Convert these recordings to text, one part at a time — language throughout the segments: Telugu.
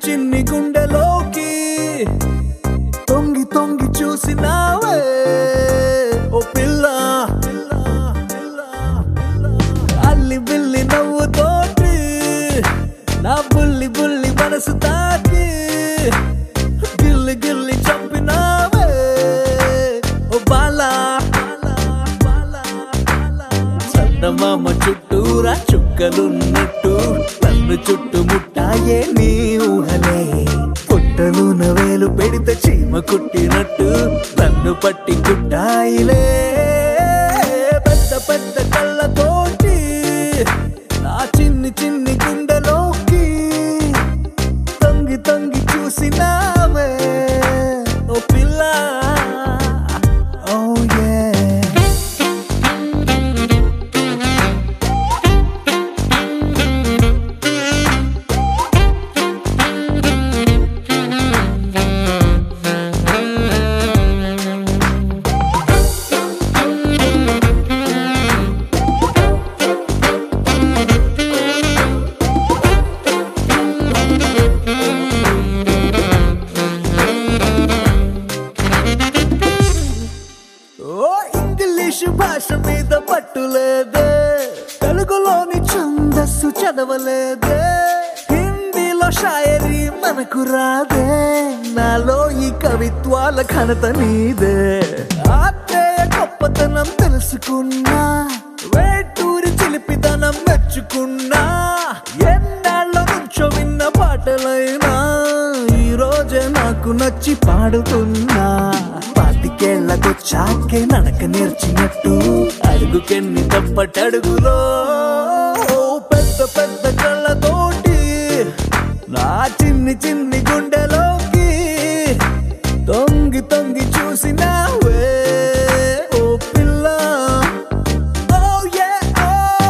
చిన్ని గుండెలోకి తొంగి తొంగి చూసినావే ఓ పిల్ల అల్లి బిల్లి నవ్వుతోటి నా బుల్లి బుల్లి మనసు తాకి గిల్లి గిల్లి చంపినావే ఓ బాలా చందమామ చుట్టూరా చుక్కలున్నట్టు నన్ను చుట్టుముట్టాయే నీ ఊహలే పుట్టలు నవేలు పెడితే చీమ కుట్టినట్టు నన్ను పట్టి కుట్టాయిలే పెద్ద పెద్ద కళ్ళతోటి నా చిన్ని చిన్ని గుండెలోకి తొంగి తొంగి చూసినావే ఓ పిల్ల ఓ yeah ఓ ఇంగ్లీష్ భాష మీద పట్టులేదే తెలుగులోని ఛందస్సు చదవలేదే హిందీలో షాయరీ మనకు రాదే నాలో ఈ కవిత్వాల ఘనత నీదే ఆత్రేయ గొప్పతనం తెలుసుకున్నా వేటూరి చిలిపితనం మెచ్చుకున్నా ఎన్నాళ్ళ నుంచో విన్న పాటలైనా ఈ రోజే నాకు నచ్చి పాడుతున్నా పాతికేళ్లకొచ్చాకే నడక నేర్చినట్టు అడుగుకెన్ని తప్పటడుగులో పెద్ద పెద్ద కళ్ళతోటి నా చిన్ని చిన్ని గుండెలోకి తొంగి తొంగి చూసినావే ఓ పిల్ల ఓ యే ఓ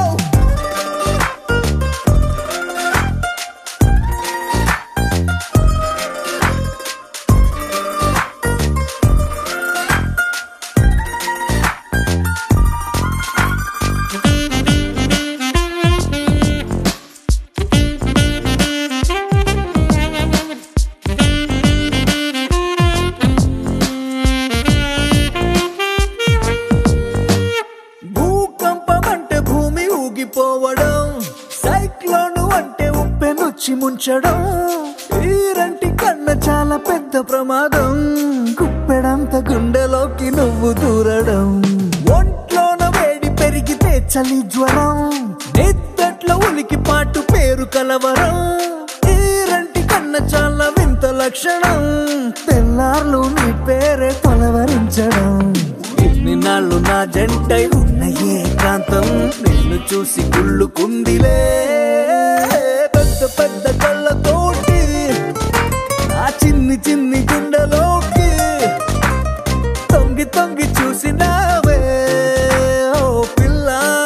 భూకంపం అంటే భూమి ఊగిపోవడం సైక్లోన్ అంటే ఉప్పెనొచ్చి ముంచడం ఈరంటి కన్న చాలా పెద్ద ప్రమాదం కుప్పెడంత గుండెలోకి నువ్వు దూరడం ఒంట్లోన వేడి పెరిగితే చలి జ్వరం నిద్దట్లో ఉనికి పాటు పేరు కలవరం ఈరంటి కన్న చాలా వింత లక్షణం తెల్లార్లు నీ పేరే తొలవరించడం ఇన్ని నాళ్ళు నా జంటై ఉన్న ఏకాంతం నిన్ను చూసి కుళ్ళుకుందిలే పెద్ద పెద్ద కళ్ళతోటి నా చిన్ని చిన్ని గుండెలోకి తొంగి తొంగి చూసినావే ఓ పిల్ల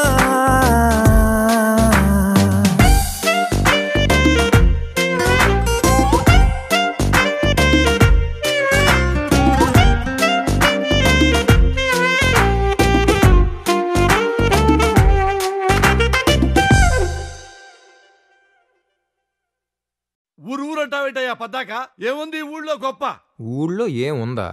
ఊరు ఊరంటావేటయ్యా పద్దాక ఏముంది ఈ ఊళ్ళో గొప్ప ఊళ్ళో ఏముందా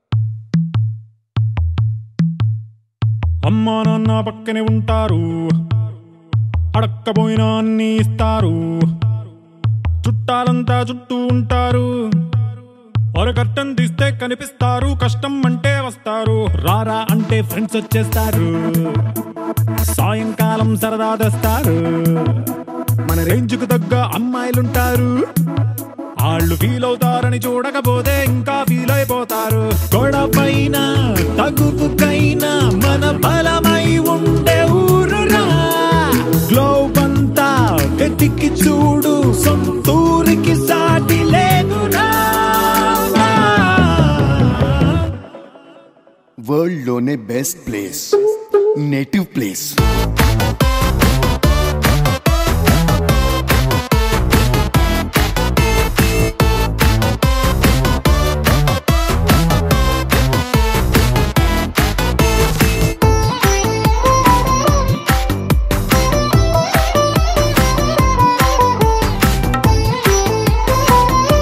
అమ్మా నాన్న పక్కనే ఉంటారు అడక్కపోయినా అన్ని ఇస్తారు చుట్టాలంతా చుట్టూ ఉంటారు ఒక కట్టం తీస్తే కనిపిస్తారు కష్టం అంటే వస్తారు రారా అంటే ఫ్రెండ్స్ వచ్చేస్తారు సాయంకాలం సరదా తెస్తారు మన రేంజ్కు తగ్గ అమ్మాయిలుంటారు వాళ్ళు ఫీల్ అవుతారని చూడకపోతే ఇంకా ఫీల్ అయిపోతారు గొడవైనా తగుపుకైనా మన బలమై ఉండే ఊరురా గ్లోబ్ అంతా వెతికి చూడు సొంతూరికి సాటి లేదురా వరల్డ్ లోనే best place native place Thank you.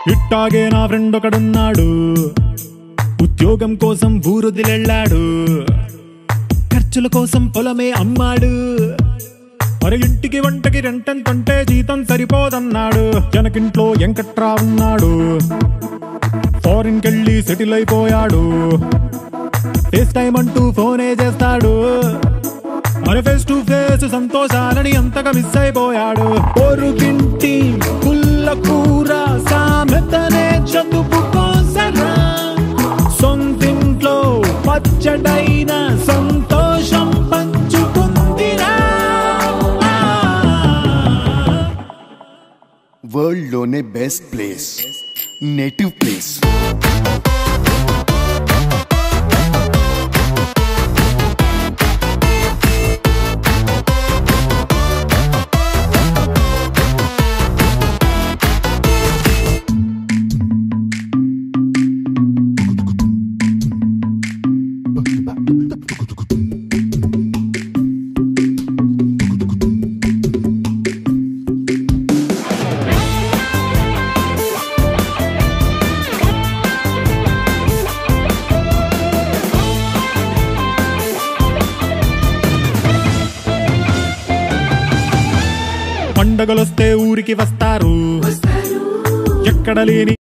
ఇట్టాగే నా ఫ్రెండ్ ఒకడున్నాడు ఉద్యోగం కోసం ఊరుదిలెళ్ళాడు ఖర్చుల కోసం పొలమే అమ్మాడు మరి ఇంటికి వంటకి రెంటెంతంటే జీతం సరిపోదన్నాడు జనకింట్లో ఎంకట్రా ఉన్నాడు ఫారిన్ కెళ్ళి సెటిల్ అయిపోయాడు ఫేస్ టైం అంటూ ఫోనే చేస్తాడు మరి ఫేస్ టు ఫేస్ సంతోషాలని అంతగా మిస్ అయిపోయాడు పొరుగింటి పుల్ల కూర సామెతనే చదువుకోసరా సొంతింట్లో పచ్చడైన సంతోషం పంచుకుందిరా వరల్డ్ లోనే బెస్ట్ ప్లేస్ నేటివ్ ప్లేస్ పండగలొస్తే ఊరికి వస్తారు ఎక్కడ లేని